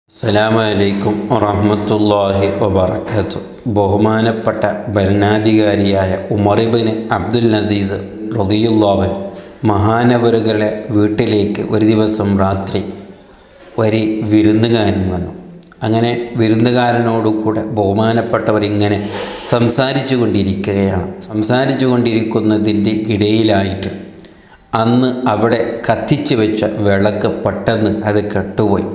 അസ്സലാമു അലൈക്കും വറഹ്മത്തുള്ളാഹി വബറകാതുഹു ബഹുമാനപ്പെട്ട ഭരണാധികാരിയായ ഉമറിബിന് അബ്ദുൽ നസീസ് റളിയല്ലാഹു മഹാനവറുകളെ വീട്ടിലേക്ക് ഒരു ദിവസം രാത്രി ഒരു വിരുന്നുകാരൻ വന്നു അങ്ങനെ വിരുന്നുകാരനോട് കൂടെ ബഹുമാനപ്പെട്ടവർ ഇങ്ങനെ സംസാരിച്ചു കൊണ്ടിരിക്കുകയാണ് സംസാരിച്ചു കൊണ്ടിരിക്കുന്നതിൻ്റെ ഇടയിലായിട്ട് അന്ന് അവിടെ കത്തിച്ചു വെച്ച വിളക്ക് പെട്ടെന്ന് അത് കെട്ടുപോയി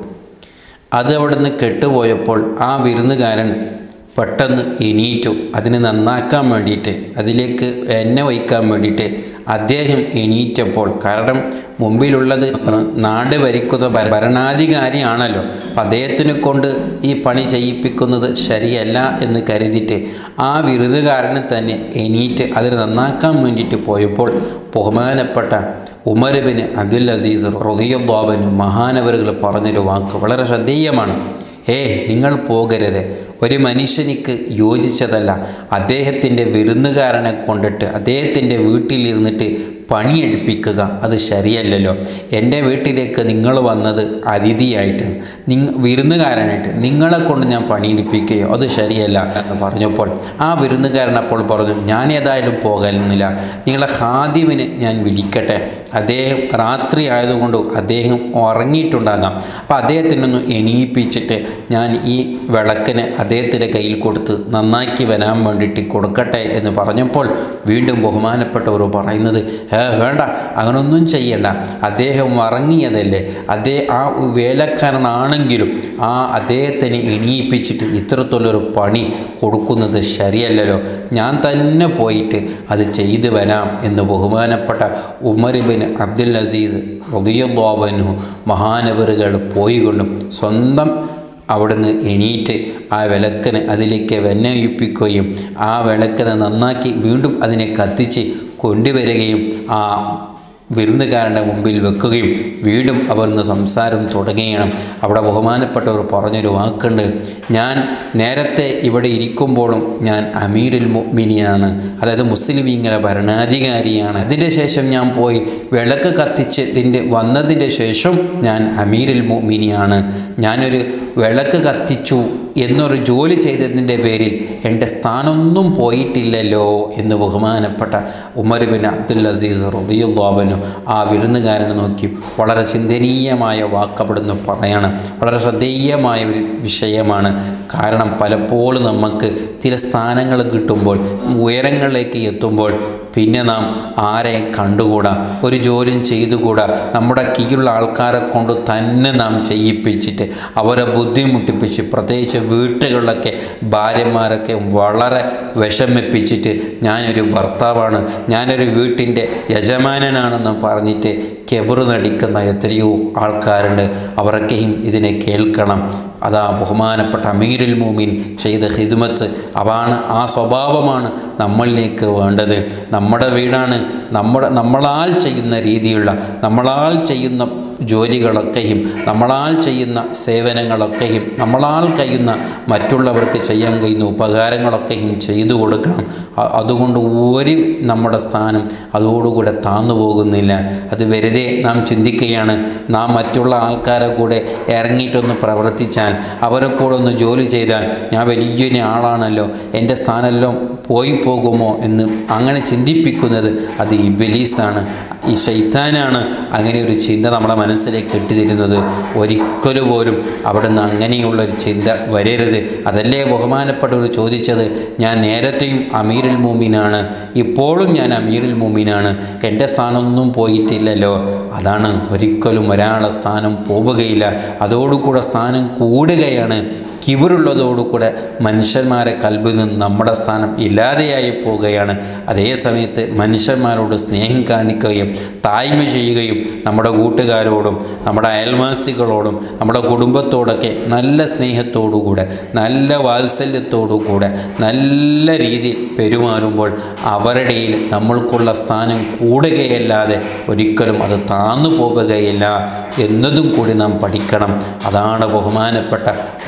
അത് അവിടുന്ന് കെട്ടുപോയപ്പോൾ ആ വിരുന്നുകാരൻ പെട്ടെന്ന് എണീറ്റു അതിനെ നന്നാക്കാൻ വേണ്ടിയിട്ട് അതിലേക്ക് എണ്ണ വയ്ക്കാൻ വേണ്ടിയിട്ട് അദ്ദേഹം എണീറ്റപ്പോൾ കാരണം മുമ്പിലുള്ളത് നാട് ഭരിക്കുന്ന ഭര- ഭരണാധികാരിയാണല്ലോ അപ്പം അദ്ദേഹത്തിനെ കൊണ്ട് ഈ പണി ചെയ്യിപ്പിക്കുന്നത് ശരിയല്ല എന്ന് കരുതിയിട്ട് ആ വിരുന്നുകാരന് തന്നെ എണീറ്റ് അതിനെ നന്നാക്കാൻ വേണ്ടിയിട്ട് പോയപ്പോൾ ബഹുമാനപ്പെട്ട ഉമർ ബിൻ അബ്ദുൽ അസീസ് റൊഹിയുദ്ദാബന് മഹാനവറുകൾ പറഞ്ഞൊരു വാക്ക് വളരെ ശ്രദ്ധേയമാണ് ഏ നിങ്ങൾ പോകരുത് ഒരു മനുഷ്യനിക്ക് യോജിച്ചതല്ല അദ്ദേഹത്തിൻ്റെ വിരുന്നുകാരനെ കൊണ്ടിട്ട് അദ്ദേഹത്തിൻ്റെ വീട്ടിലിരുന്നിട്ട് പണിയെടുപ്പിക്കുക അത് ശരിയല്ലല്ലോ എൻ്റെ വീട്ടിലേക്ക് നിങ്ങൾ വന്നത് അതിഥിയായിട്ടാണ് നിങ്ങ വിരുന്നുകാരനായിട്ട് നിങ്ങളെ കൊണ്ട് ഞാൻ പണിയെടുപ്പിക്കുകയോ അത് ശരിയല്ല എന്ന് പറഞ്ഞപ്പോൾ ആ വിരുന്നുകാരൻ അപ്പോൾ പറഞ്ഞു ഞാൻ ഏതായാലും പോകലുന്നില്ല നിങ്ങളെ ഹാദിമിനെ ഞാൻ വിളിക്കട്ടെ അദ്ദേഹം രാത്രി ആയതുകൊണ്ട് അദ്ദേഹം ഉറങ്ങിയിട്ടുണ്ടാകാം അപ്പോൾ അദ്ദേഹത്തിനൊന്ന് എണീപ്പിച്ചിട്ട് ഞാൻ ഈ വിളക്കിന് അദ്ദേഹത്തിൻ്റെ കയ്യിൽ കൊടുത്ത് നന്നാക്കി വരാൻ വേണ്ടിയിട്ട് കൊടുക്കട്ടെ എന്ന് പറഞ്ഞപ്പോൾ വീണ്ടും ബഹുമാനപ്പെട്ടവർ പറയുന്നത് ഏ വേണ്ട അങ്ങനൊന്നും ചെയ്യണ്ട അദ്ദേഹം ഉറങ്ങിയതല്ലേ അദ്ദേഹം ആ വേലക്കാരനാണെങ്കിലും ആ അദ്ദേഹത്തിനെ എണീപ്പിച്ചിട്ട് ഇത്തരത്തിലൊരു പണി കൊടുക്കുന്നത് ശരിയല്ലല്ലോ ഞാൻ തന്നെ പോയിട്ട് അത് ചെയ്തു വരാം എന്ന് ബഹുമാനപ്പെട്ട ഉമറിബിൻ അബ്ദുൽ അസീസ് റബിയുദ്ദോബനു മഹാനവറുകൾ പോയി കൊണ്ടും സ്വന്തം അവിടുന്ന് എണീറ്റ് ആ വിളക്കിന് അതിലേക്ക് വെണ്ണയൊഴിപ്പിക്കുകയും ആ വിളക്കിനെ നന്നാക്കി വീണ്ടും അതിനെ കത്തിച്ച് കൊണ്ടുവരികയും ആ വിരുന്നുകാരൻ്റെ മുമ്പിൽ വെക്കുകയും വീണ്ടും അവിടുന്ന് സംസാരം തുടങ്ങുകയാണ് അവിടെ ബഹുമാനപ്പെട്ടവർ പറഞ്ഞൊരു വാക്കുണ്ട് ഞാൻ നേരത്തെ ഇവിടെ ഇരിക്കുമ്പോഴും ഞാൻ അമീരുൽ മുഅ്മിനിയാണ് അതായത് മുസ്ലിമീങ്ങളെ ഭരണാധികാരിയാണ് അതിൻ്റെ ശേഷം ഞാൻ പോയി വിളക്ക് കത്തിച്ച് ഇതിൻ്റെ വന്നതിൻ്റെ ശേഷം ഞാൻ അമീരുൽ മുഅ്മിനിയാണ് ഞാനൊരു വിളക്ക് കത്തിച്ചു എന്നൊരു ജോലി ചെയ്തതിൻ്റെ പേരിൽ എൻ്റെ സ്ഥാനമൊന്നും പോയിട്ടില്ലല്ലോ എന്ന് ബഹുമാനപ്പെട്ട ഉമർ ബിൻ അബ്ദുൽ അസീസ് റബിയുല്ലാബനു ആ വിരുന്നുകാരനെ നോക്കി വളരെ ചിന്തനീയമായ വാക്കപ്പെടുന്നു പറയാണ് വളരെ ശ്രദ്ധേയമായ ഒരു വിഷയമാണ് കാരണം പലപ്പോഴും നമുക്ക് ചില സ്ഥാനങ്ങൾ കിട്ടുമ്പോൾ ഉയരങ്ങളിലേക്ക് എത്തുമ്പോൾ പിന്നെ നാം ആരെ കണ്ടുകൂടാ ഒരു ജോലിയും ചെയ്തുകൂടാ നമ്മുടെ കീഴിലുള്ള ആൾക്കാരെ കൊണ്ട് തന്നെ നാം ചെയ്യിപ്പിച്ചിട്ട് അവരെ ബുദ്ധിമുട്ടിപ്പിച്ച് പ്രത്യേകിച്ച് വീട്ടുകളിലൊക്കെ ഭാര്യമാരൊക്കെ വളരെ വിഷമിപ്പിച്ചിട്ട് ഞാനൊരു ഭർത്താവാണ് ഞാനൊരു വീട്ടിൻ്റെ യജമാനനാണെന്ന് പറഞ്ഞിട്ട് കെബറ് നടിക്കുന്ന എത്രയോ ആൾക്കാരുണ്ട് അവരൊക്കെയും ഇതിനെ കേൾക്കണം അതാ ബഹുമാനപ്പെട്ട അമീരുൽ മൂമിൻ ചെയ്ത ഹിദ്മത്ത് അതാണ് ആ സ്വഭാവമാണ് നമ്മളിലേക്ക് വേണ്ടത് നമ്മുടെ വീടാണ് നമ്മുടെ നമ്മളാൽ ചെയ്യുന്ന രീതിയുള്ള നമ്മളാൽ ചെയ്യുന്ന ജോലികളൊക്കെയും നമ്മളാൽ ചെയ്യുന്ന സേവനങ്ങളൊക്കെയും നമ്മളാൽ കഴിയുന്ന മറ്റുള്ളവർക്ക് ചെയ്യാൻ കഴിയുന്ന ഉപകാരങ്ങളൊക്കെയും ചെയ്തു കൊടുക്കണം അ- അതുകൊണ്ട് ഒരു നമ്മുടെ സ്ഥാനം അതോടുകൂടെ താന്നു പോകുന്നില്ല അത് വെറുതെ നാം ചിന്തിക്കുകയാണ് നാം മറ്റുള്ള ആൾക്കാരെ കൂടെ ഇറങ്ങിയിട്ടൊന്ന് പ്രവർത്തിച്ചാൽ അവരെ കൂടെ ഒന്ന് ജോലി ചെയ്താൽ ഞാൻ വലിയൊരു ആളാണല്ലോ എൻ്റെ സ്ഥാനമെല്ലാം പോയി പോകുമോ എന്ന് അങ്ങനെ ചിന്തിപ്പിക്കുന്നത് അത് ഇബലീസാണ് ഈ ശൈത്താനാണ് അങ്ങനെ ഒരു ചിന്ത നമ്മുടെ മനസ്സിലേക്ക് ഇട്ടുതരുന്നത് ഒരിക്കലും പോലും അവിടുന്ന് അങ്ങനെയുള്ള ഒരു ചിന്ത വരരുത് അതല്ലേ ബഹുമാനപ്പെട്ടവർ ചോദിച്ചത് ഞാൻ നേരത്തെയും അമീറുൽ മൂമിനാണ് ഇപ്പോഴും ഞാൻ അമീറുൽ മൂമിനാണ് എൻ്റെ സ്ഥാനമൊന്നും പോയിട്ടില്ലല്ലോ അതാണ് ഒരിക്കലും ഒരാളെ സ്ഥാനം പോവുകയില്ല അതോടുകൂടെ സ്ഥാനം കൂടുകയാണ് കിബറുള്ളതോടുകൂടെ മനുഷ്യന്മാരെ കൽബിൽ നിന്ന് നമ്മുടെ സ്ഥാനം ഇല്ലാതെയായി പോവുകയാണ് അതേ സമയത്ത് മനുഷ്യന്മാരോട് സ്നേഹം കാണിക്കുകയും തായ്മ ചെയ്യുകയും നമ്മുടെ കൂട്ടുകാരോടും നമ്മുടെ അയൽവാസികളോടും നമ്മുടെ കുടുംബത്തോടൊക്കെ നല്ല സ്നേഹത്തോടുകൂടെ നല്ല വാത്സല്യത്തോടുകൂടെ നല്ല രീതിയിൽ പെരുമാറുമ്പോൾ അവരുടെ ഇടയിൽ നമ്മൾക്കുള്ള സ്ഥാനം കൂടുകയല്ലാതെ ഒരിക്കലും അത് താന്നു പോവുകയില്ല എന്നതും കൂടി നാം പഠിക്കണം അതാണ് ബഹുമാനപ്പെട്ട ബഹുമാന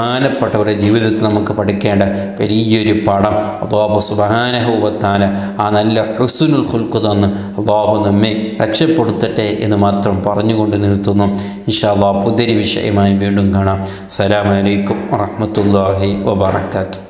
ബഹുമാനപ്പെട്ടവരുടെ ജീവിതത്തിൽ നമുക്ക് പഠിക്കേണ്ട വലിയൊരു പാഠം അള്ളാഹു സുബഹാനഹൂബത്താല ആ നല്ല ഹുസുനുൽ ഹുൽക്ക് തന്ന് അള്ളാഹു നമ്മെ രക്ഷപ്പെടുത്തട്ടെ എന്ന് മാത്രം പറഞ്ഞുകൊണ്ട് നിർത്തുന്നു ഇൻഷാ അള്ളാഹ് പുതിയൊരു വിഷയമായി വീണ്ടും കാണാം സലാമലൈക്കും വറഹമത്തല്ലാഹി വബർക്കാത്തു